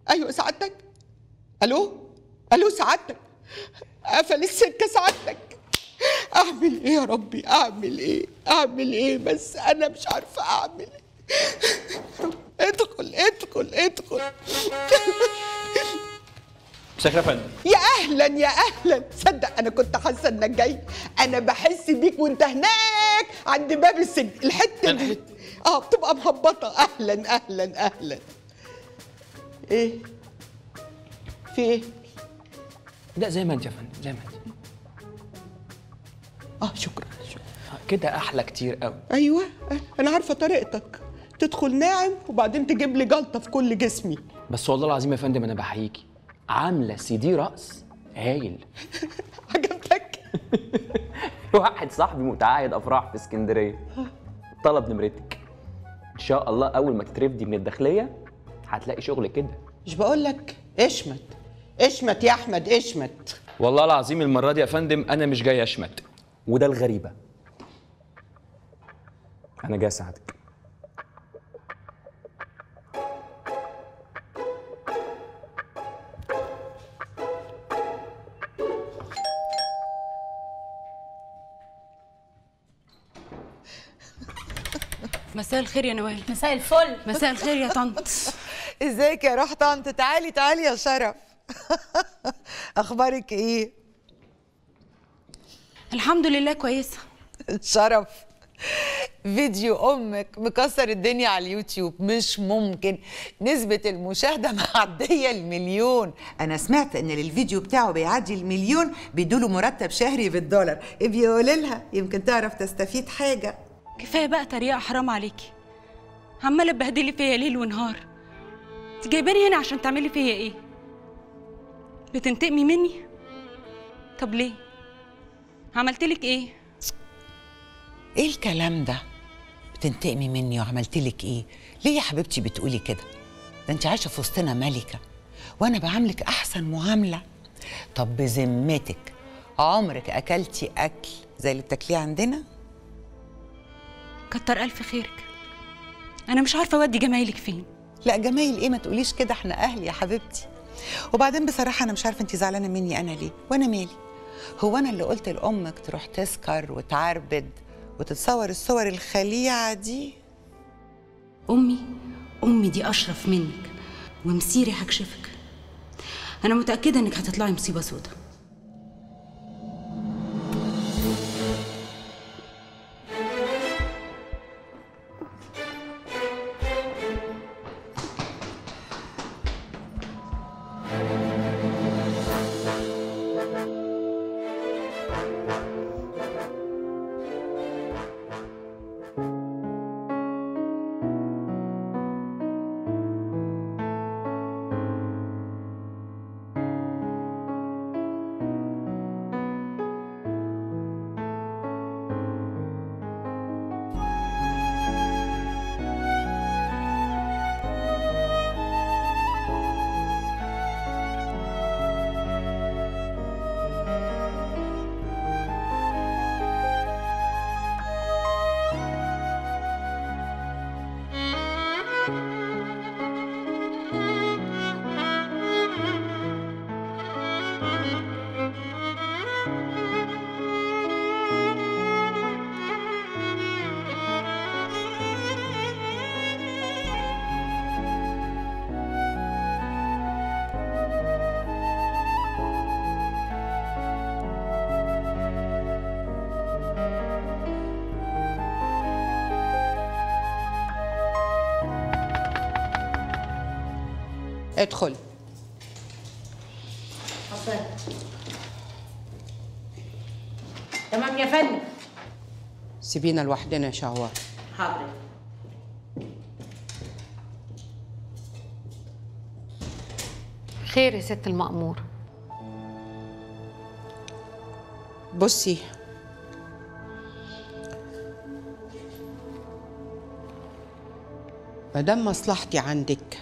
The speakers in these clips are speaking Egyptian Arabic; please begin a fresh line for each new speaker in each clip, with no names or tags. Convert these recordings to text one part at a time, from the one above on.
ايوه سعادتك الو الو سعادتك قفل السكه سعادتك اعمل ايه يا ربي اعمل ايه اعمل ايه بس انا مش عارفه اعمل ايه ادخل ادخل ادخل
مساء الخير يا فندم
يا اهلا يا اهلا صدق انا كنت حاسه انك جاي انا بحس بيك وانت هناك عند باب السجن الحته دي
الحتة.
اه بتبقى مهبطه اهلا اهلا اهلا ايه في ايه
لا زي ما انت يا فندم زي ما انت
اه شكرا شكرا
كده احلى كتير قوي
ايوه انا عارفه طريقتك تدخل ناعم وبعدين تجيب لي جلطه في كل جسمي
بس والله العظيم يا فندم انا بحييكي عامله سي دي رقص هايل
عجبتك
واحد صاحبي متعاهد افراح في اسكندريه طلب نمرتك ان شاء الله اول ما تترفدي من الداخليه هتلاقي شغل كده
مش بقول لك اشمت اشمت يا احمد اشمت
والله العظيم المره دي يا فندم انا مش جاي اشمت وده الغريبه انا جاي اساعدك
مساء الخير يا نوال
مساء الفل
مساء الخير يا طنط
ازيك يا روح طنط تعالي تعالي يا شرف اخبارك ايه
الحمد لله كويسه
شرف فيديو امك مكسر الدنيا على اليوتيوب مش ممكن نسبة المشاهدة معدية المليون أنا سمعت إن الفيديو بتاعه بيعدي المليون بيدوله مرتب شهري بالدولار بيقولي لها يمكن تعرف تستفيد حاجة
كفايه بقى تريقه حرام عليكي عماله تبهدلي فيا ليل ونهار انت جايباني هنا عشان تعملي فيا ايه بتنتقمي مني طب ليه عملتلك ايه
ايه الكلام ده بتنتقمي مني وعملت لك ايه ليه يا حبيبتي بتقولي كده ده انت عايشه في وسطنا ملكه وانا بعاملك احسن معامله طب بذمتك عمرك اكلتي اكل زي اللي بتاكليه عندنا
كتر الف خيرك انا مش عارفه اودي جمايلك فين
لا جمايل ايه ما تقوليش كده احنا اهل يا حبيبتي وبعدين بصراحه انا مش عارفه انت زعلانه مني انا ليه وانا مالي هو انا اللي قلت لامك تروح تسكر وتعربد وتتصور الصور الخليعه دي
امي امي دي اشرف منك ومسيري هكشفك انا متاكده انك هتطلعي مصيبه سودا
ادخل
تمام يا فندم
سيبينا لوحدنا يا شهوار
حاضر
خير يا ست المأمور
بصي مادام مصلحتي عندك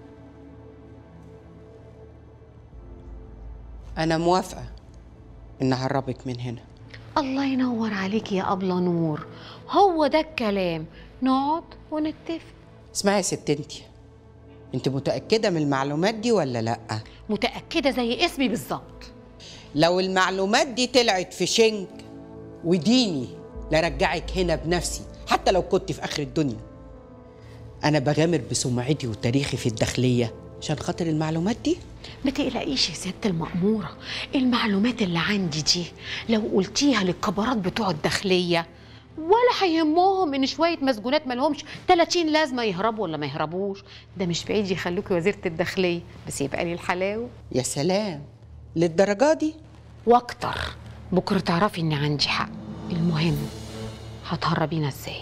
انا موافقه ان اهربك من هنا
الله ينور عليك يا أبلة نور هو ده الكلام نقعد ونتفق
اسمعي يا ست انتي انت متاكده من المعلومات دي ولا لا
متاكده زي اسمي بالظبط
لو المعلومات دي طلعت في شنك وديني لرجعك هنا بنفسي حتى لو كنت في اخر الدنيا انا بغامر بسمعتي وتاريخي في الداخليه عشان خاطر المعلومات دي
ما تقلقيش يا ست المأمورة المعلومات اللي عندي دي لو قلتيها للكبارات بتوع الداخلية ولا هيهمهم ان شوية مسجونات مالهمش 30 لازمة يهربوا ولا ما يهربوش ده مش بعيد يخلوكي وزيرة الداخلية بس يبقى لي الحلاوة
يا سلام للدرجه دي
واكتر بكرة تعرفي ان عندي حق المهم هتهربينا ازاي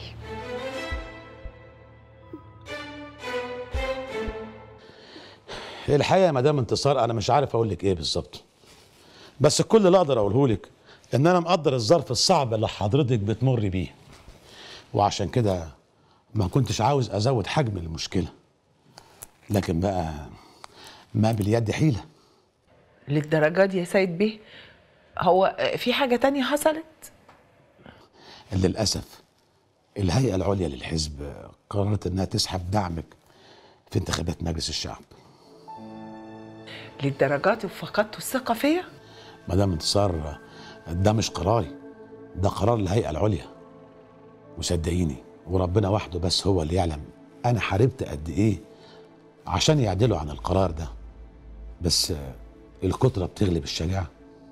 الحقيقه يا مدام انتصار انا مش عارف اقول لك ايه بالظبط بس كل اللي اقدر اقوله لك ان انا مقدر الظرف الصعب اللي حضرتك بتمر بيه وعشان كده ما كنتش عاوز ازود حجم المشكله لكن بقى ما باليد حيله
للدرجة دي يا سيد بيه هو في حاجة تانية حصلت
للاسف الهيئه العليا للحزب قررت انها تسحب دعمك في انتخابات مجلس الشعب
للدرجة دي فقدتوا الثقة فيا
مدام انتصار ده مش قراري ده قرار الهيئة العليا وصدقيني وربنا وحده بس هو اللي يعلم أنا حاربت قد إيه عشان يعدلوا عن القرار ده بس آه، الكترة بتغلب الشجاعة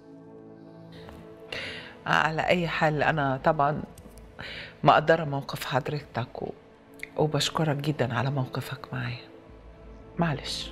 على أي حال أنا طبعا مقدرة موقف حضرتك و... وبشكرك جدا على موقفك معايا معلش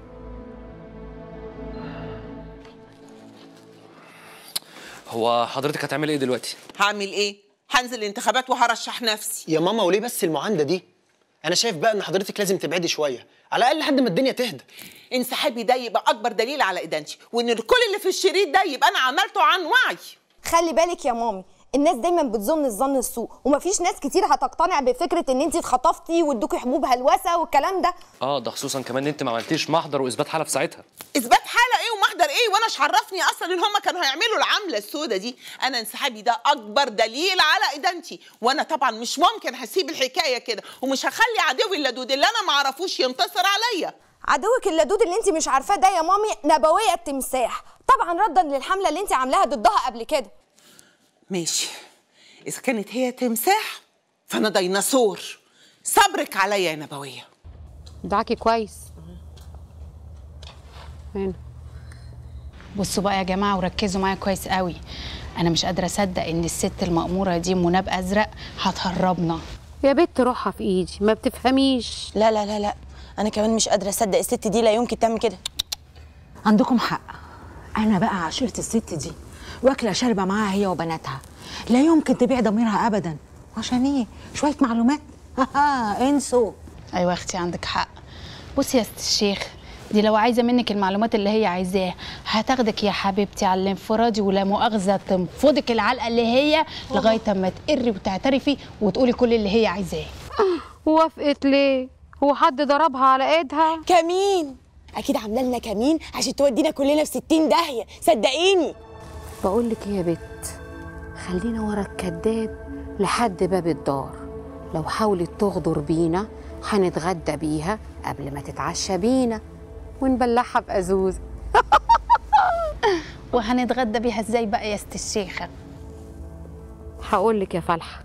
هو حضرتك هتعملي ايه دلوقتي؟
هعمل ايه؟ هنزل الانتخابات وهرشح نفسي
يا ماما وليه بس المعانده دي انا شايف بقى ان حضرتك لازم تبعدي شويه على الاقل لحد ما الدنيا تهدى
انسحابي ده يبقى اكبر دليل على ادانتي وان كل اللي في الشريط ده يبقى انا عملته عن وعي
خلي بالك يا مامي الناس دايما بتظن الظن السوء ومفيش ناس كتير هتقتنع بفكره ان انت اتخطفتي وادوكي حبوب هلوسه والكلام ده
اه ده خصوصا كمان ان انت ما عملتيش محضر واثبات حاله في ساعتها
اثبات حاله ايه ومحضر ايه وانا مش عرفني اصلا ان هم كانوا هيعملوا العمله السوداء دي انا انسحابي ده اكبر دليل على ادانتي وانا طبعا مش ممكن هسيب الحكايه كده ومش هخلي عدوي اللدود اللي انا ما اعرفوش ينتصر عليا
عدوك اللدود اللي انت مش عارفاه ده يا مامي نبويه التمساح طبعا ردا للحمله اللي انت عاملاها ضدها قبل كده
ماشي اذا كانت هي تمساح فانا ديناصور صبرك عليا يا نبويه
دعكي كويس هنا
بصوا بقى يا جماعه وركزوا معايا كويس قوي انا مش قادره اصدق ان الست المأموره دي مناب ازرق هتهربنا
يا بنت روحها في ايدي ما بتفهميش
لا لا لا لا انا كمان مش قادره اصدق الست دي لا يمكن تعمل كده
عندكم حق انا بقى عشيره الست دي واكله شاربه معاها هي وبناتها لا يمكن تبيع ضميرها ابدا عشان ايه شويه معلومات انسوا
ايوه يا اختي عندك حق بصي يا ست الشيخ دي لو عايزه منك المعلومات اللي هي عايزاها هتاخدك يا حبيبتي على الانفرادي ولا مؤاخذه تنفضك العلقه اللي هي لغايه اما تقري وتعترفي وتقولي كل اللي هي عايزاه
وافقت ليه هو حد ضربها على ايدها
كمين اكيد عامله لنا كمين عشان تودينا كلنا في 60 داهيه صدقيني
بقول لك ايه يا بت خلينا ورا الكداب لحد باب الدار لو حاولت تغدر بينا هنتغدى بيها قبل ما تتعشى بينا ونبلعها بأزوز
وهنتغدى بيها ازاي بقى يا ست الشيخه
هقول لك يا فلحه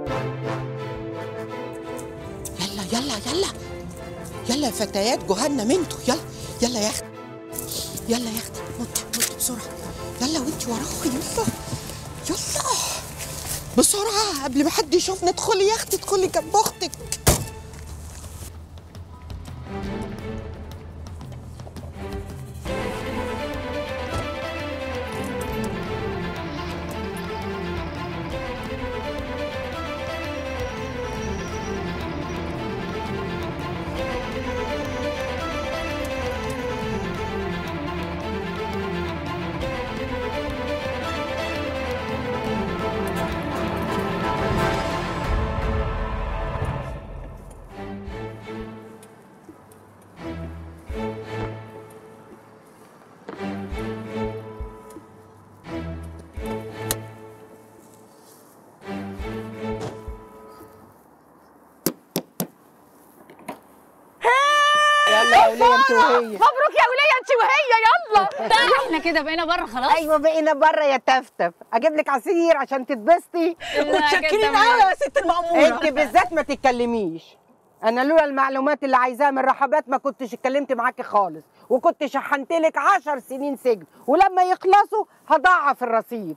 يلا يلا يلا يلا يا فتيات جهنم انتوا يلا يلا يا اختي يلا يا اختي نطي نطي بسرعه يلا وانتي وراها يلا يلا بسرعه قبل ما حد يشوفنا ادخلي يا اختي ادخلي جنب اختك
يلا يا وليه انت وهي
مبروك يا وليه انت وهي يلا احنا كده بقينا بره خلاص
ايوه بقينا بره يا تفتف اجيب لك عصير عشان تتبسطي
متشكرين قوي يا ست المأمورة.
انت بالذات ما تتكلميش انا لولا المعلومات اللي عايزاها من رحبات ما كنتش اتكلمت معاكي خالص وكنت شحنت لك 10 سنين سجن ولما يخلصوا هضاعف الرصيد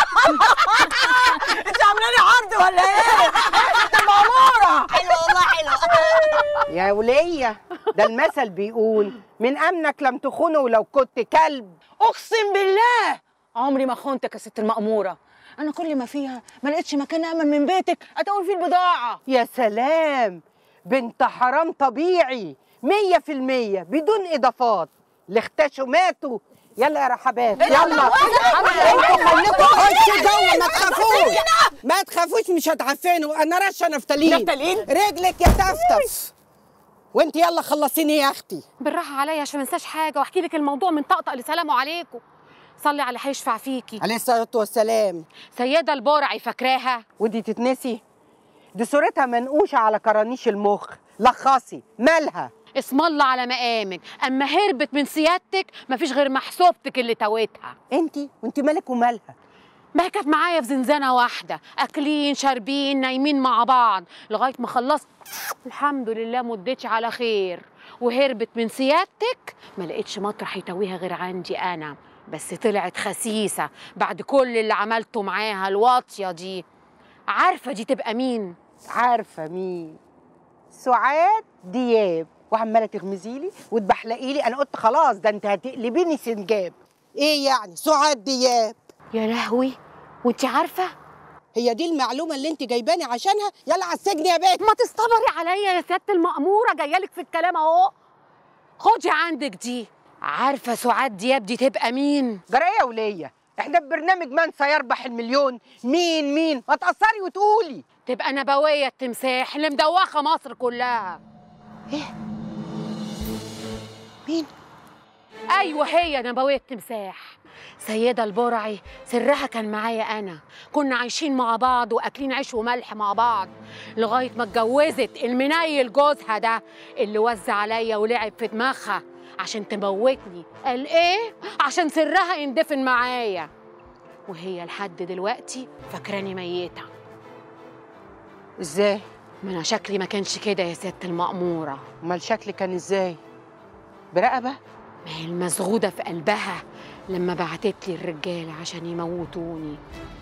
انت عامله لي عرض ولا ايه؟ انت المأمورة
حلو والله حلو يا ولية ده المثل بيقول من امنك لم تخونه ولو كنت كلب
اقسم بالله عمري ما خنتك يا ست المأمورة انا كل ما فيها ما لقيتش مكان امن من بيتك اتقول فيه البضاعة
يا سلام بنت حرام طبيعي مية في المية بدون إضافات اللي اختشوا ماتوا يلا يا رحبات
إيه ده؟
يلا
إيه ده؟
انتوا خليكم
إيه
خشوا
ده؟
جوه ما
إيه
تخافوش
ده؟
ما تخافوش مش هتعفنوا انا رشه نفتالين
نفتالين؟
رجلك يا تفتف وانت يلا خلصيني يا اختي
بالراحه عليا عشان ما انساش حاجه واحكي لك الموضوع من طقطق لسلام عليكم صلي على هيشفع فيكي
عليه الصلاه والسلام
سيده البرعي فاكراها
ودي تتنسي دي صورتها منقوشه على كرانيش المخ لخصي مالها
اسم الله على مقامك اما هربت من سيادتك مفيش غير محسوبتك اللي توتها
انت وانت مالك ومالها
ما هي كانت معايا في زنزانه واحده اكلين شاربين نايمين مع بعض لغايه ما خلصت الحمد لله مدتش على خير وهربت من سيادتك ما لقيتش مطرح يتويها غير عندي انا بس طلعت خسيسه بعد كل اللي عملته معاها الواطيه دي عارفه دي تبقى مين
عارفه مين سعاد دياب وعماله تغمزي لي وتبحلقي لي انا قلت خلاص ده انت هتقلبيني سنجاب ايه يعني سعاد دياب
يا لهوي وانت عارفه
هي دي المعلومه اللي انت جايباني عشانها يلا على السجن يا بنت
ما تصطبري عليا يا سياده المأموره جايالك في الكلام اهو خدي عندك دي عارفه سعاد دياب دي تبقى مين
جرى ايه يا وليه احنا في برنامج من سيربح المليون مين مين ما تقصري وتقولي
تبقى نبويه التمساح اللي مدوخه مصر كلها
ايه مين
ايوه هي نبويه التمساح سيدة البرعي سرها كان معايا أنا كنا عايشين مع بعض وأكلين عيش وملح مع بعض لغاية ما اتجوزت المنيل جوزها ده اللي وزع عليا ولعب في دماغها عشان تموتني قال إيه؟ عشان سرها يندفن معايا وهي لحد دلوقتي فاكراني ميتة
ازاي؟
ما أنا شكلي ما كانش كده يا سيادة المأمورة
امال شكلي كان ازاي؟ برقبة؟
ما هي المسغودة في قلبها لما بعتت لي الرجالة عشان يموتوني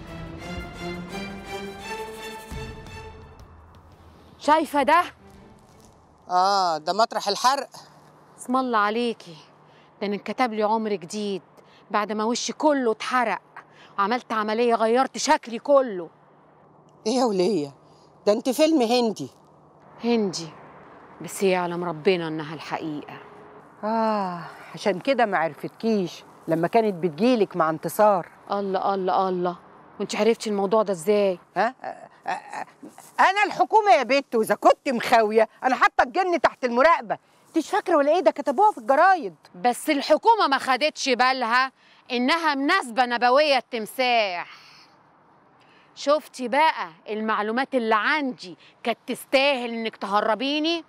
شايفة ده؟
اه ده مطرح الحرق
اسم الله عليكي ده انا انكتب لي عمر جديد بعد ما وشي كله اتحرق عملت عملية غيرت شكلي كله
ايه يا وليه ده انت فيلم هندي
هندي بس يعلم ربنا انها الحقيقة
اه عشان كده ما عرفتكيش لما كانت بتجيلك مع انتصار
الله الله الله وانت عرفتي الموضوع ده ازاي
ها انا الحكومه يا بت واذا كنت مخاويه انا حاطه الجن تحت المراقبه انتش فاكره ولا ايه ده كتبوها في الجرايد
بس الحكومة ما خدتش بالها إنها مناسبة نبوية التمساح شفتي بقى المعلومات اللي عندي كانت تستاهل إنك تهربيني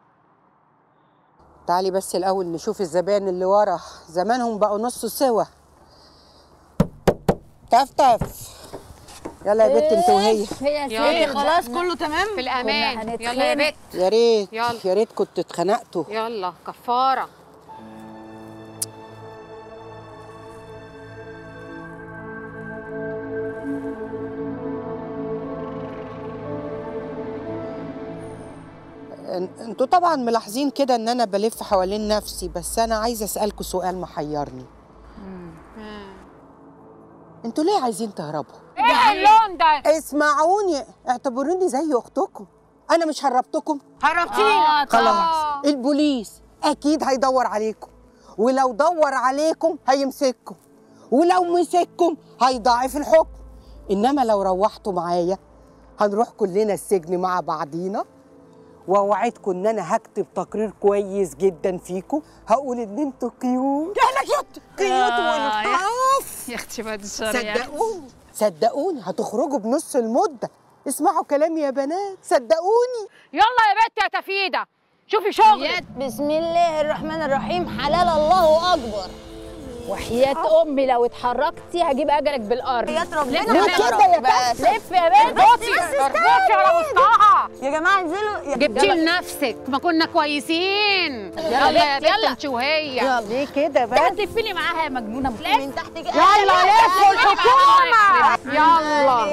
تعالي بس الاول نشوف الزبائن اللي ورا زمانهم بقوا نص سوا تفتف يلا يا بت انت وهي
يلا.
خلاص كله تمام
في الامان
كنا
يلا يا
هنتخانق.
بت
يا ريت
يلا.
يا ريت كنت اتخنقتوا
يلا كفاره
ان- انتوا طبعا ملاحظين كده ان انا بلف حوالين نفسي بس انا عايزه اسالكوا سؤال محيرني انتوا ليه عايزين تهربوا
ايه اللون ده
اسمعوني اعتبروني زي اختكم انا مش هربتكم
هربتينا
خلاص البوليس اكيد هيدور عليكم ولو دور عليكم هيمسككم ولو مسككم هيضاعف الحكم انما لو روحتوا معايا هنروح كلنا السجن مع بعضينا واوعدكم ان انا هكتب تقرير كويس جدا فيكم هقول ان انتوا كيوت انا كيوت كيوت والطاف
يا اختي بعد الشر يا أختي.
صدقوني صدقوني هتخرجوا بنص المده اسمعوا كلامي يا بنات صدقوني
يلا يا بت يا تفيده شوفي شغل
بسم الله الرحمن الرحيم حلال الله اكبر وحياة امي لو اتحركتي هجيب اجلك بالارض
يا ربنا
ليه كده يا بس لف يا بنت
اربطي اربطي على وسطها
يا جماعه انزلوا
جبتي لنفسك ما كنا كويسين يلا يا بت انت وهي
ليه كده بس
تلفيني معاها يا مجنونه من تحت كده
يلا لفوا الحكومه يلا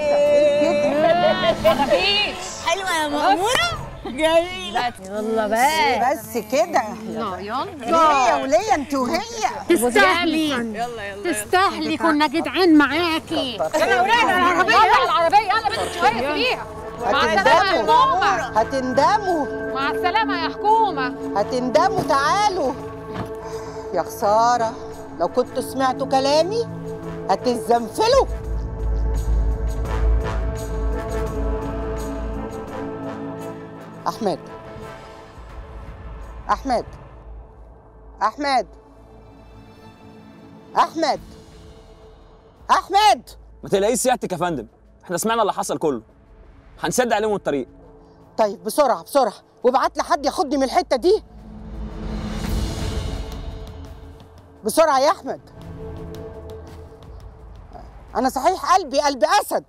حلوه يا مأمورة جميلة يلا بقى
بس كده
يلا
ليه وليه انت وهي
تستاهلي تستاهلي كنا جدعان معاكي يلا ولاد العربية يلا العربية يلا بنت شوية فيها مع السلامة يا حكومة
هتندموا
مع السلامة يا حكومة
هتندموا تعالوا يا خسارة لو كنتوا سمعتوا كلامي هتزنفلوا أحمد أحمد أحمد أحمد أحمد
ما تلاقيش سيادتك يا فندم احنا سمعنا اللي حصل كله هنسد عليهم الطريق
طيب بسرعة بسرعة وابعت لي حد ياخدني من الحتة دي بسرعة يا أحمد أنا صحيح قلبي قلب أسد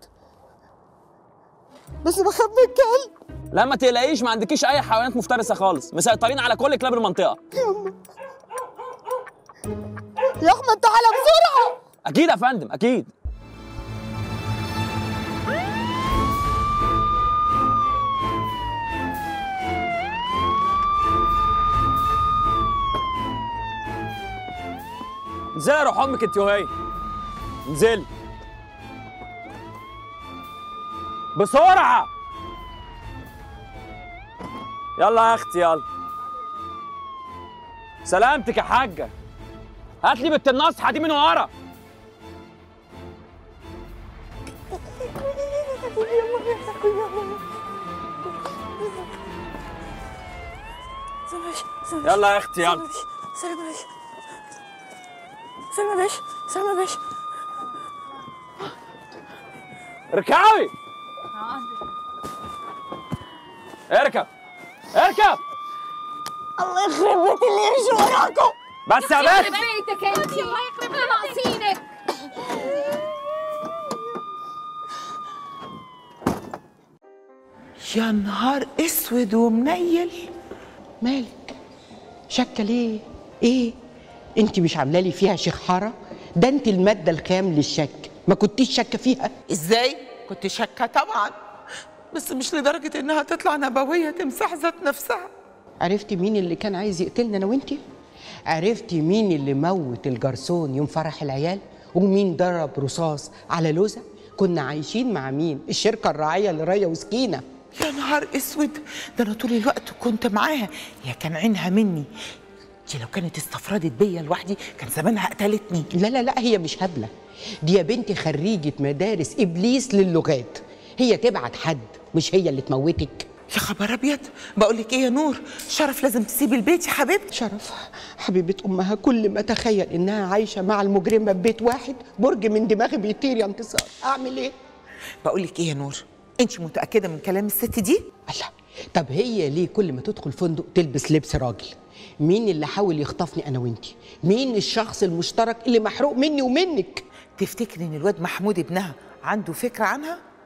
بس بخاف من الكلب
لا ما تقلقيش ما عندكيش اي حيوانات مفترسه خالص مسيطرين على كل كلاب المنطقه
يا أحمد تعالى بسرعة
اكيد يا فندم اكيد انزلي يا روح امك انت وهي انزلي بسرعه يلا يا اختي يلا سلامتك يا حاجه هات لي بنت النصحه دي من ورا يلا يا اختي يلا
سلام يا باشا سلام يا باشا سلام يا باشا
اركبي اركب اركب
الله يخرب بيت اللي يمشي وراكم
بس يا بنت
بيتك انت الله يخرب لنا ناقصينك
يا نهار اسود ومنيل
مالك شكه ليه ايه انت مش عامله لي فيها شيخ حاره ده انت الماده الخام للشك ما كنتيش شاكه فيها
ازاي كنت شاكه طبعا بس مش لدرجه انها تطلع نبويه تمسح ذات نفسها
عرفتي مين اللي كان عايز يقتلنا انا وانتي عرفتي مين اللي موت الجرسون يوم فرح العيال ومين ضرب رصاص على لوزة كنا عايشين مع مين الشركه الراعيه لرايه وسكينه
يا نهار اسود ده انا طول الوقت كنت معاها يا كان عينها مني دي لو كانت استفردت بيا لوحدي كان زمانها قتلتني
لا لا لا هي مش هبله دي يا بنتي خريجه مدارس ابليس للغات هي تبعت حد مش هي اللي تموتك
يا خبر ابيض بقول لك ايه يا نور شرف لازم تسيبي البيت يا حبيبتي
شرف حبيبه امها كل ما اتخيل انها عايشه مع المجرمه في بيت واحد برج من دماغي بيطير يا انتصار اعمل ايه
بقول لك ايه يا نور انت متاكده من كلام الست دي
الله طب هي ليه كل ما تدخل فندق تلبس لبس راجل مين اللي حاول يخطفني انا وانتي مين الشخص المشترك اللي محروق مني ومنك
تفتكري ان الواد محمود ابنها عنده فكره عنها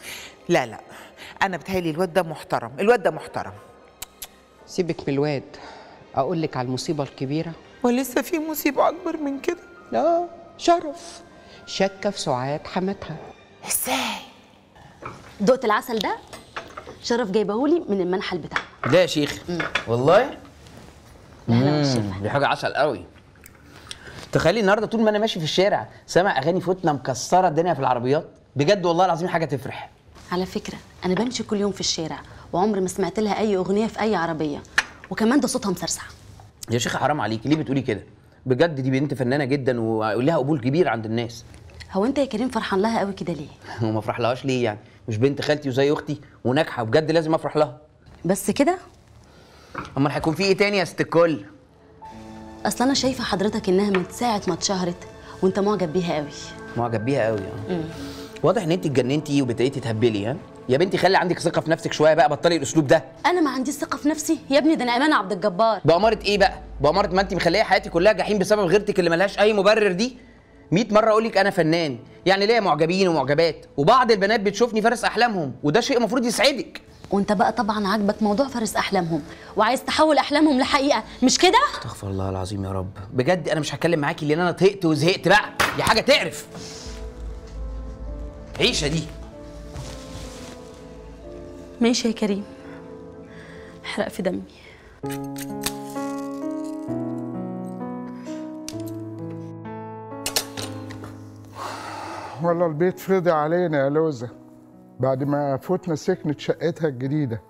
لا لا انا بتهيألي الواد ده محترم الواد ده محترم
سيبك من الواد اقول لك على المصيبه الكبيره
ولسه في مصيبه اكبر من كده
لا شرف شاكه في سعاد حماتها
ازاي
دقت العسل ده شرف جايبهولي من المنحل بتاعه
لا يا شيخ والله
هلا
مم، دي حاجه عسل قوي تخيلي النهارده طول ما انا ماشي في الشارع سامع اغاني فتنه مكسره الدنيا في العربيات بجد والله العظيم حاجه تفرح
على فكره انا بمشي كل يوم في الشارع وعمري ما سمعت لها اي اغنيه في اي عربيه وكمان ده صوتها مسرسع
يا شيخه حرام عليكي ليه بتقولي كده بجد دي بنت فنانه جدا ولها قبول كبير عند الناس
هو انت يا كريم فرحان لها قوي كده ليه
وما افرح لهاش ليه يعني مش بنت خالتي وزي اختي وناجحه بجد لازم افرح لها
بس كده
امال هيكون في ايه تاني يا ست الكل
اصل انا شايفه حضرتك انها من ساعه ما اتشهرت وانت معجب بيها قوي
معجب بيها قوي اه واضح ان انت اتجننتي وبدأتي تهبلي ها يا بنتي خلي عندك ثقه في نفسك شويه بقى بطلي الاسلوب ده
انا ما عنديش ثقه في نفسي يا ابني ده انا ايمان عبد الجبار
بأمارة ايه بقى؟ بأمارة ما انت مخليه حياتي كلها جحيم بسبب غيرتك اللي ملهاش اي مبرر دي 100 مرة اقول لك انا فنان، يعني ليا معجبين ومعجبات، وبعض البنات بتشوفني فارس احلامهم، وده شيء المفروض يسعدك.
وانت بقى طبعا عاجبك موضوع فارس احلامهم وعايز تحول احلامهم لحقيقه مش كده
استغفر الله العظيم يا رب، بجد انا مش هتكلم معاكي لان انا طهقت وزهقت بقى، دي حاجة تقرف. عيشة دي.
ماشي يا كريم احرق في دمي
والله البيت فضي علينا يا لوزة بعد ما فوتنا سكنة شقتها الجديدة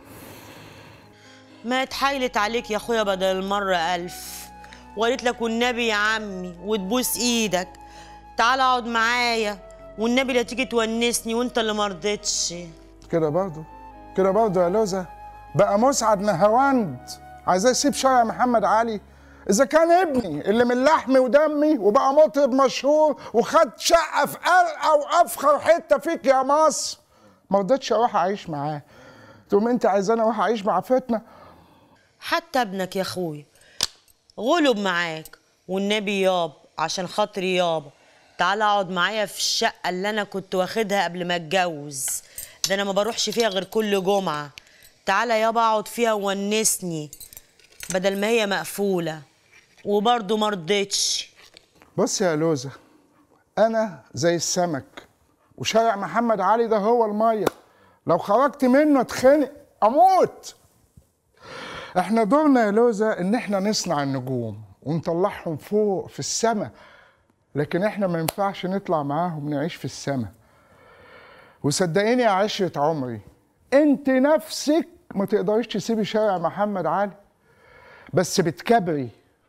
ما اتحايلت عليك يا اخويا بدل المرة ألف وقالت لك والنبي يا عمي وتبوس ايدك تعال اقعد معايا والنبي لا تيجي تونسني وانت اللي مرضتش
كده برضه كده برضه يا لوزة بقى مسعد نهواند عايزاه يسيب شارع محمد علي إذا كان ابني اللي من لحمي ودمي وبقى مطرب مشهور وخد شقة في أرقى وأفخر حتة فيك يا مصر ما رضيتش أروح أعيش معاه تقوم أنت عايزاني أروح أعيش مع فتنة
حتى ابنك يا اخويا غلب معاك والنبي ياب عشان خاطري يابا تعال اقعد معايا في الشقة اللي انا كنت واخدها قبل ما اتجوز ده انا ما بروحش فيها غير كل جمعة تعالى يابا اقعد فيها وونسني بدل ما هي مقفولة وبرضه مرضتش
بص يا لوزة أنا زي السمك وشارع محمد علي ده هو المية لو خرجت منه اتخنق أموت احنا دورنا يا لوزة إن احنا نصنع النجوم ونطلعهم فوق في السماء لكن احنا ما ينفعش نطلع معاهم نعيش في السماء وصدقيني يا عشرة عمري انت نفسك ما تقدريش تسيبي شارع محمد علي بس بتكبري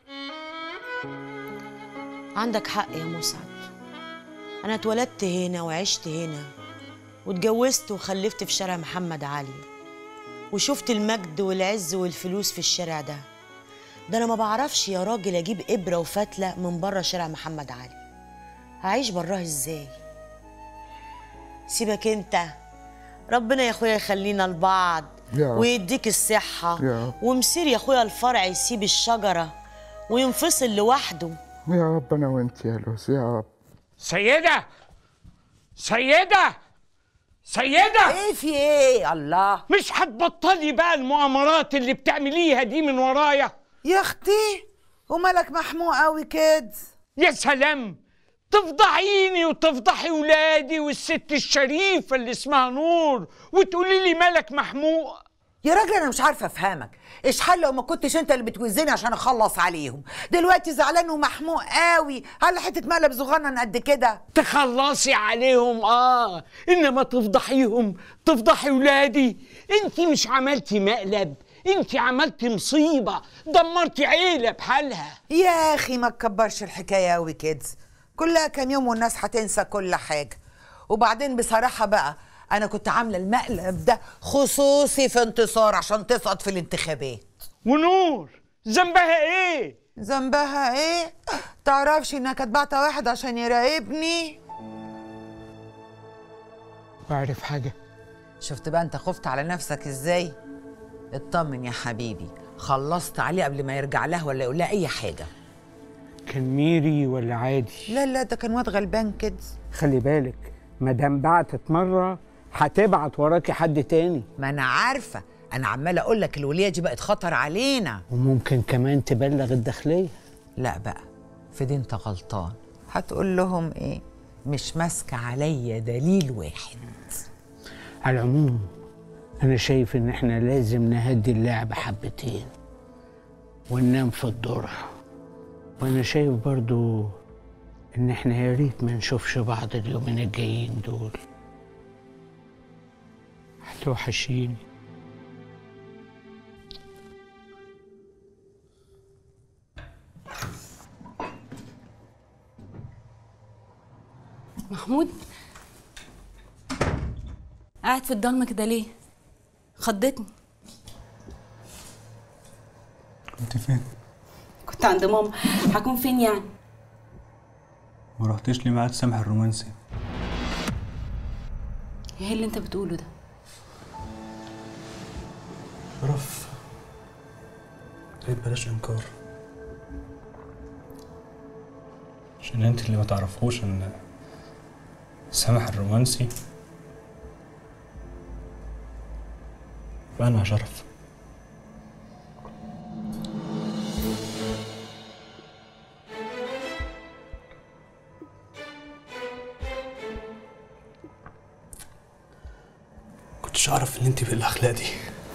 عندك حق يا مسعد أنا اتولدت هنا وعشت هنا واتجوزت وخلفت في شارع محمد علي وشفت المجد والعز والفلوس في الشارع ده ده أنا ما بعرفش يا راجل أجيب إبرة وفتلة من بره شارع محمد علي هعيش براه إزاي سيبك أنت ربنا يا أخويا يخلينا لبعض
يا رب.
ويديك الصحة
يا رب.
ومسير يا أخويا الفرع يسيب الشجرة وينفصل لوحده
يا رب أنا وأنت يا لوز يا رب
سيدة سيدة سيدة
ايه في ايه الله
مش هتبطلي بقى المؤامرات اللي بتعمليها دي من ورايا
يا اختي ومالك محموق قوي كده
يا سلام تفضحيني وتفضحي ولادي والست الشريفة اللي اسمها نور وتقولي لي مالك محموق
يا راجل انا مش عارفه افهمك ايش حل لو ما كنتش انت اللي بتوزني عشان اخلص عليهم دلوقتي زعلان ومحموق قوي على حته مقلب صغنن قد كده
تخلصي عليهم اه انما تفضحيهم تفضحي ولادي انت مش عملتي مقلب انت عملتي مصيبة دمرتي عيلة بحالها
يا اخي ما تكبرش الحكايه قوي كده كلها كام يوم والناس هتنسى كل حاجه وبعدين بصراحه بقى انا كنت عامله المقلب ده خصوصي في انتصار عشان تسقط في الانتخابات
ونور ذنبها ايه
ذنبها ايه تعرفش انها كانت بعتة واحد عشان يراقبني
بعرف حاجة
شفت بقى انت خفت على نفسك ازاي اطمن يا حبيبي خلصت عليه قبل ما يرجع لها ولا يقول لها اي حاجه
كان ميري ولا عادي
لا لا ده كان واد غلبان كده
خلي بالك مادام بعتت مرة هتبعت وراكي حد تاني
ما انا عارفه انا عماله اقول لك الوليه دي بقت خطر علينا
وممكن كمان تبلغ الداخليه
لا بقى في دي انت غلطان هتقول لهم ايه مش ماسكه عليا دليل واحد
على العموم انا شايف ان احنا لازم نهدي اللعب حبتين وننام في الدرة وانا شايف برضو ان احنا يا ريت ما نشوفش بعض اليومين الجايين دول هتوحشيني
محمود قاعد في الضلمه كده ليه خضتني
كنت فين؟
كنت عند ماما هكون فين يعني
ما رحتش لي ميعاد سامح الرومانسي
ايه اللي انت بتقوله ده
شرف طيب بلاش انكار عشان انت اللي ما تعرفوش ان سامح الرومانسي انا شرف كنتش اعرف ان انت بالاخلاق دي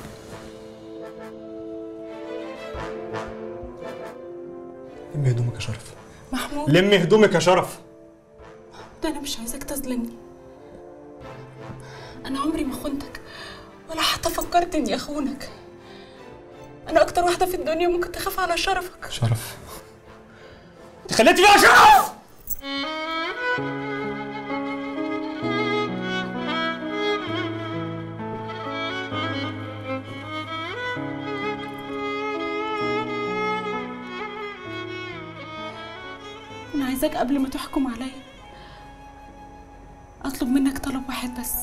لمي هدومك يا شرف
محمود
لمي هدومك يا شرف
ده انا مش عايزاك تظلمني انا عمري ما خنتك ولا حتى فكرت اني اخونك انا اكتر واحده في الدنيا ممكن تخاف على شرفك
شرف انت خليتي فيها شرف
انا عايزاك قبل ما تحكم عليا اطلب منك طلب واحد بس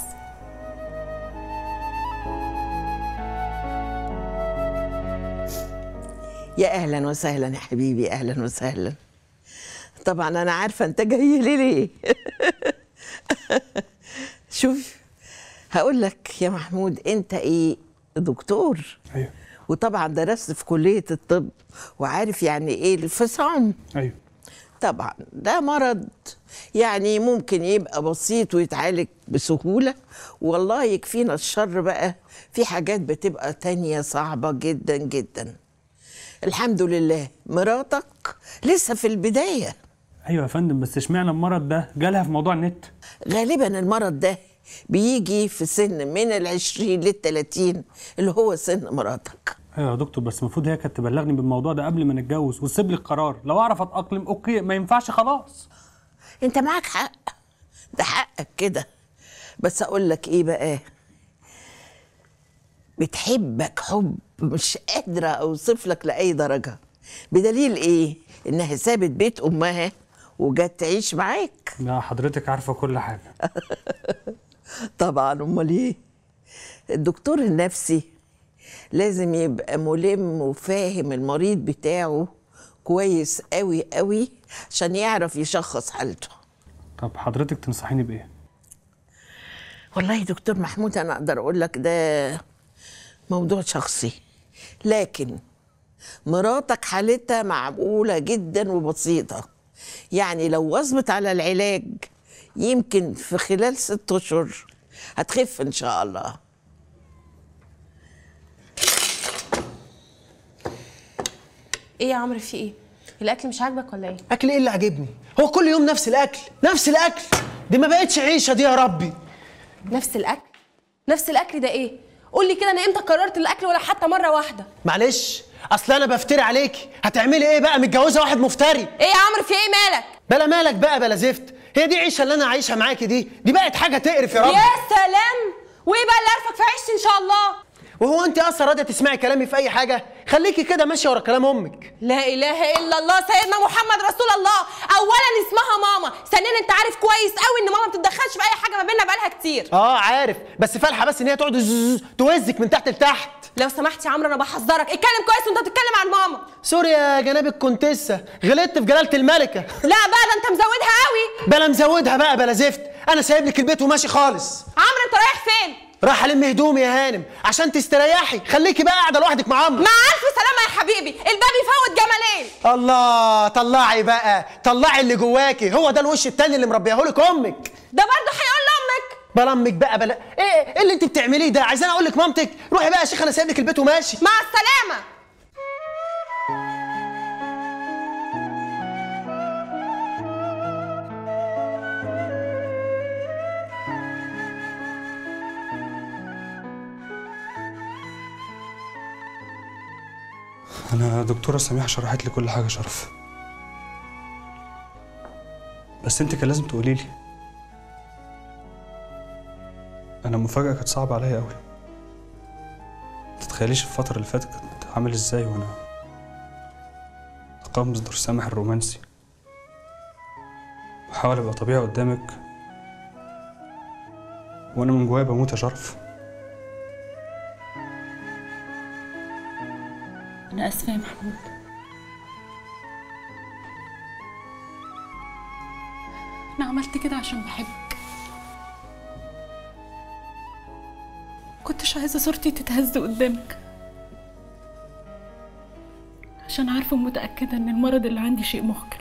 يا اهلا وسهلا يا حبيبي اهلا وسهلا طبعا انا عارفه انت جاي لي ليه شوف هقول لك يا محمود انت ايه دكتور
ايوه
وطبعا درست في كليه الطب وعارف يعني ايه الفصام
ايوه
طبعا ده مرض يعني ممكن يبقى بسيط ويتعالج بسهولة والله يكفينا الشر بقى في حاجات بتبقى تانية صعبة جدا جدا الحمد لله مراتك لسه في البداية
ايوه يا فندم بس اشمعنى المرض ده جالها في موضوع النت
غالبا المرض ده بيجي في سن من العشرين للتلاتين اللي هو سن مراتك
ايوه يا دكتور بس المفروض هي كانت تبلغني بالموضوع ده قبل ما نتجوز وتسيب لي القرار لو اعرف اتاقلم اوكي ما ينفعش خلاص
انت معاك حق ده حقك كده بس اقول لك ايه بقى بتحبك حب مش قادرة اوصف لك لاي درجة بدليل ايه انها سابت بيت امها وجت تعيش معاك
لا حضرتك عارفه كل حاجه
طبعا امال ايه الدكتور النفسي لازم يبقى ملم وفاهم المريض بتاعه كويس قوي قوي عشان يعرف يشخص حالته
طب حضرتك تنصحيني بايه
والله يا دكتور محمود انا اقدر اقول لك ده موضوع شخصي لكن مراتك حالتها معقوله جدا وبسيطه يعني لو واظبت على العلاج يمكن في خلال ست اشهر هتخف ان شاء الله
ايه يا عمرو في ايه الاكل مش عاجبك ولا ايه
اكل ايه اللي عاجبني هو كل يوم نفس الاكل نفس الاكل دي ما بقتش عيشه دي يا ربي
نفس الاكل نفس الاكل ده ايه قول لي كده انا امتى قررت الاكل ولا حتى مره واحده
معلش اصل انا بفتري عليكي هتعملي ايه بقى متجوزه واحد مفتري
ايه يا عمرو في ايه مالك
بلا مالك بقى بلا زفت هي دي عيشه اللي انا عايشها معاكي دي دي بقت حاجه تقرف يا رب
يا سلام وايه بقى اللي عارفك في عيشتي ان شاء الله
وهو انت اصلا راضيه تسمعي كلامي في اي حاجه خليكي كده ماشيه ورا كلام امك
لا اله الا الله سيدنا محمد رسول الله اولا اسمها ماما ثانيا انت عارف كويس قوي ان ماما ما بتتدخلش في اي حاجه ما بيننا بقالها كتير
اه عارف بس فالحه بس ان هي تقعد زز- توزك من تحت لتحت
لو سمحت يا عمرو انا بحذرك اتكلم كويس وانت بتتكلم عن ماما
سوري يا جناب الكونتيسه غلطت في جلاله الملكه
لا بقى ده انت مزودها قوي
بلا مزودها بقى بلا زفت انا سايب لك البيت وماشي خالص
عمرو انت رايح فين
راح الم هدومي يا هانم عشان تستريحي خليكي بقى قاعده لوحدك مع عمرو
مع الف سلامه يا حبيبي الباب يفوت جمالين
الله طلعي بقى طلعي اللي جواكي هو ده الوش التاني اللي مربيهولك امك
ده برضه هيقول لامك
بلا امك بقى بلا ايه ايه اللي انت بتعمليه ده عايزاني اقول لك مامتك روحي بقى يا شيخ انا سايب لك البيت وماشي
مع السلامه
انا دكتوره سميحه شرحت لي كل حاجه يا شرف بس انت كان لازم تقولي لي انا المفاجاه كانت صعبه عليا قوي تتخيليش الفتره اللي فاتت كنت عامل ازاي وانا تقمص دور سامح الرومانسي بحاول ابقى طبيعي قدامك وانا من جوايا بموت يا شرف
أنا آسفة يا محمود أنا عملت كده عشان بحبك كنتش عايزة صورتي تتهز قدامك عشان عارفة ومتأكدة إن المرض اللي عندي شيء مخجل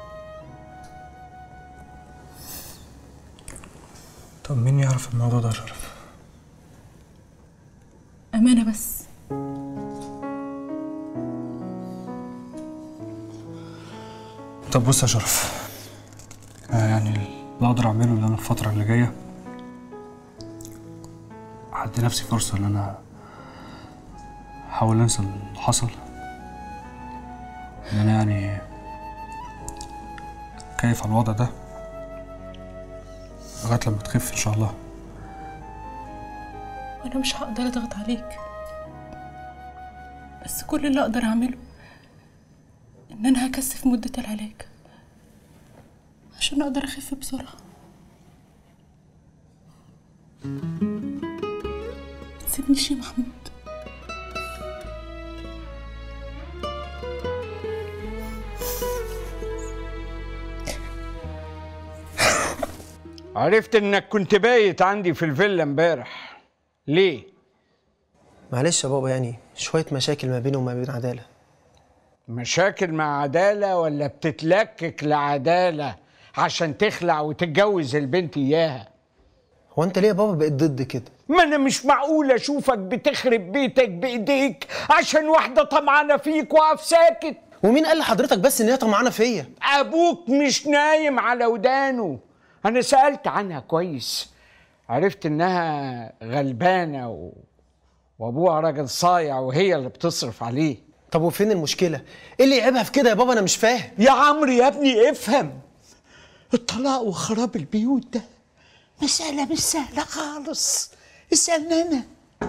طب مين يعرف الموضوع ده يا شرف
أمانة بس
طب بص يا شرف آه يعني اللي اقدر اعمله ان انا الفتره اللي جايه هدي نفسي فرصه ان انا احاول انسى اللي حصل ان انا يعني كيف على الوضع ده لغايه لما تخف ان شاء الله
وأنا مش هقدر أضغط عليك بس كل اللي أقدر أعمله إن أنا هكثف مدة العلاج عشان أقدر أخف بسرعة متسيبنيش يا محمود
عرفت انك كنت بايت عندي في الفيلا امبارح ليه
معلش يا بابا يعني شويه مشاكل ما بيني وما بين عداله
مشاكل مع عدالة ولا بتتلكك لعدالة عشان تخلع وتتجوز البنت إياها
هو انت ليه يا بابا بقيت ضد كده
ما أنا مش معقول أشوفك بتخرب بيتك بإيديك عشان واحدة طمعانة فيك واقف ساكت
ومين قال لحضرتك بس ان هي طمعانه فيا
أبوك مش نايم على ودانه أنا سألت عنها كويس عرفت إنها غلبانة و... وأبوها راجل صايع وهي اللي بتصرف عليه
طب وفين المشكله ايه اللي يعيبها في كده يا بابا انا مش فاهم
يا عمرو يا ابني افهم الطلاق وخراب البيوت ده مسألة مش سهلة خالص اسألني أنا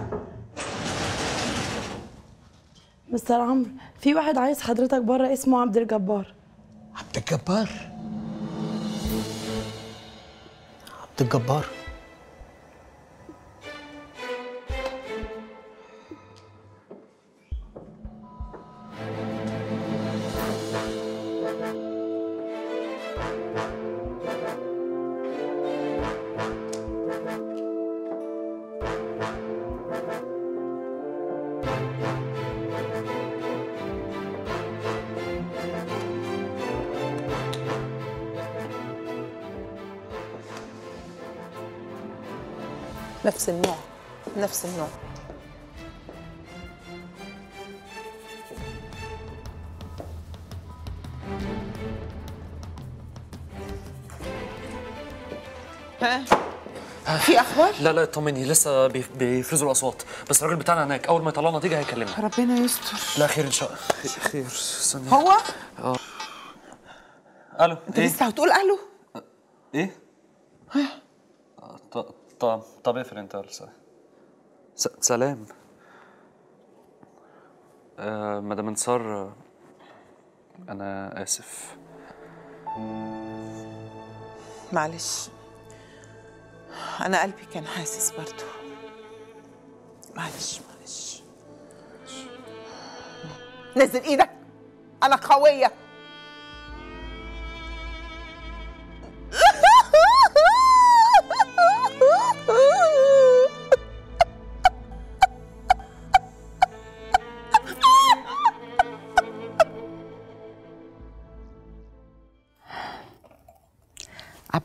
مستر عمرو في واحد عايز حضرتك بره اسمه عبد الجبار
عبد الجبار
عبد الجبار
نفس النوع نفس النوع ها في اخبار
لا لا اطمني لسه بيف- بيفرزوا الاصوات بس الراجل بتاعنا هناك اول ما يطلعوا نتيجه هيكلمنا
ربنا يستر
لا خير ان شاء الله خير ثانيه
هو
اه الو
انت
ايه
لسه هتقول الو
ايه ط- طب طب اقفل انت يلا سلام س- سلام آه مدام انتصار آه، انا اسف
معلش انا قلبي كان حاسس برضو معلش معلش نزل ايدك انا قويه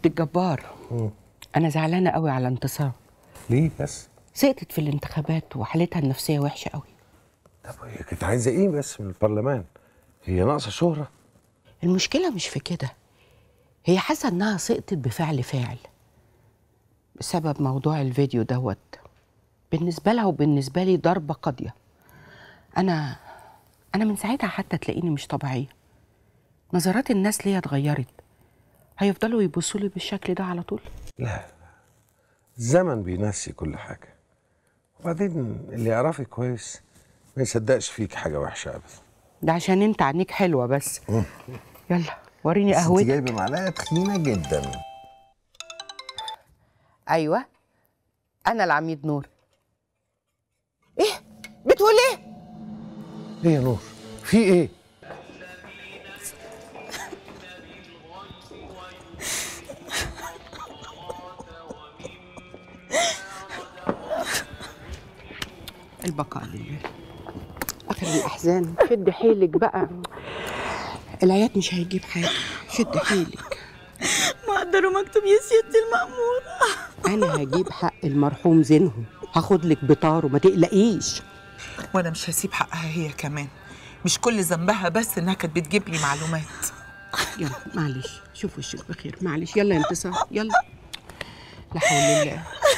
عبد الجبار انا زعلانه قوي على انتصار
ليه بس؟
سقطت في الانتخابات وحالتها النفسيه وحشه قوي
هي كانت عايزه ايه بس من البرلمان؟ هي ناقصه شهره
المشكله مش في كده هي حاسه انها سقطت بفعل فاعل بسبب موضوع الفيديو دوت بالنسبه لها وبالنسبه لي ضربه قاضيه انا انا من ساعتها حتى تلاقيني مش طبيعيه نظرات الناس ليا اتغيرت هيفضلوا يبصوا لي بالشكل ده على طول
لا الزمن بينسي كل حاجه وبعدين اللي يعرفك كويس ما يصدقش فيك حاجه وحشه ابدا
ده عشان انت عينيك حلوه بس يلا وريني
بس انت
قهوتك
جايبه معلقه تخينه جدا
ايوه انا العميد نور
بتقول ايه
ايه يا نور في ايه
البقاء لله اخر الاحزان شد حيلك بقى العيات مش هيجيب حاجه شد حيلك
مقدر ومكتوب يا سيادة المأمورة
انا هجيب حق المرحوم زينهم هاخد لك بطار وما تقلقيش
وانا مش هسيب حقها هي كمان مش كل ذنبها بس انها كانت بتجيب لي معلومات
يلا معلش شوف وشك بخير معلش يلا يا انتصار يلا لا حول الله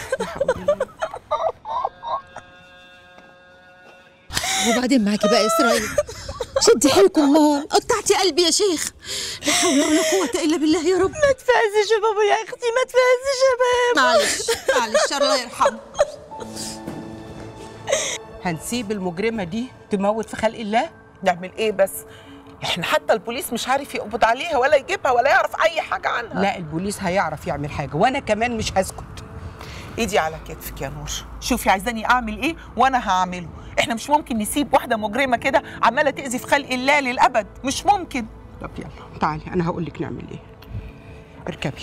وبعدين معاكي بقى يا اسرائيل شدي حيلك امال قطعتي قلبي يا شيخ لا حول ولا قوة الا بالله يا رب
ما تفازش يا بابا يا اختي ما تفازش يا بابا
معلش معلش الله يرحمه
هنسيب المجرمه دي تموت في خلق الله
نعمل ايه بس احنا حتى البوليس مش عارف يقبض عليها ولا يجيبها ولا يعرف اي حاجه عنها
لا البوليس هيعرف يعمل حاجه وانا كمان مش هسكت
ايدي على كتفك يا نور شوفي عايزاني اعمل ايه وانا هعمله احنا مش ممكن نسيب واحده مجرمه كده عماله تاذي في خلق الله للابد مش ممكن
طب يلا تعالي انا هقول لك نعمل ايه اركبي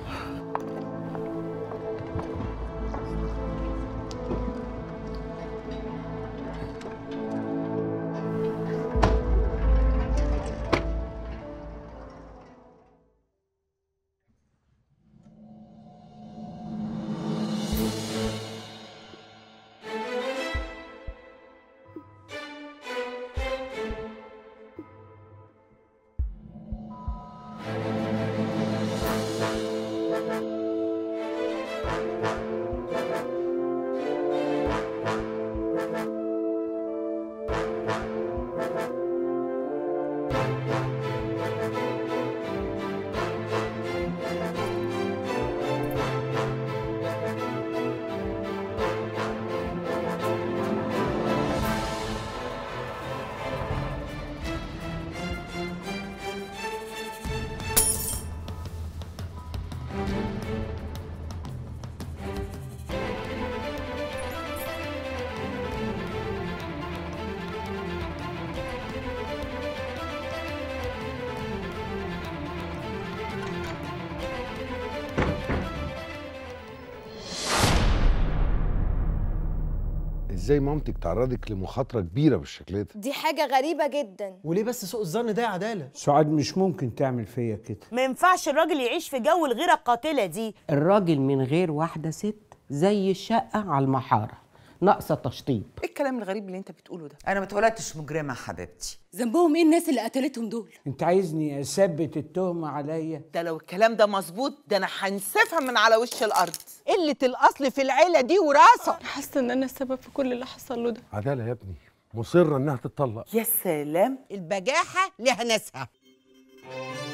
ازاي مامتك تعرضك لمخاطره كبيره بالشكل ده
دي حاجة غريبة جدا
وليه بس سوء الظن ده يا عداله
سعاد مش ممكن تعمل فيا كده
ما ينفعش الراجل يعيش في جو الغيرة القاتلة دي
الراجل من غير واحده ست زي الشقه على المحاره ناقصه تشطيب
ايه الكلام الغريب اللي انت بتقوله ده
انا ما اتولدتش مجرمه يا حبيبتي
ذنبهم ايه الناس اللي قتلتهم دول
انت عايزني اثبت التهمه عليا
ده لو الكلام ده مظبوط ده انا هنسفها من على وش الارض
قله الاصل في العيله دي وراثه
حاسه ان انا السبب في كل اللي حصل له ده
عداله يا ابني مصره انها تتطلق
يا سلام
البجاحه لها ناسها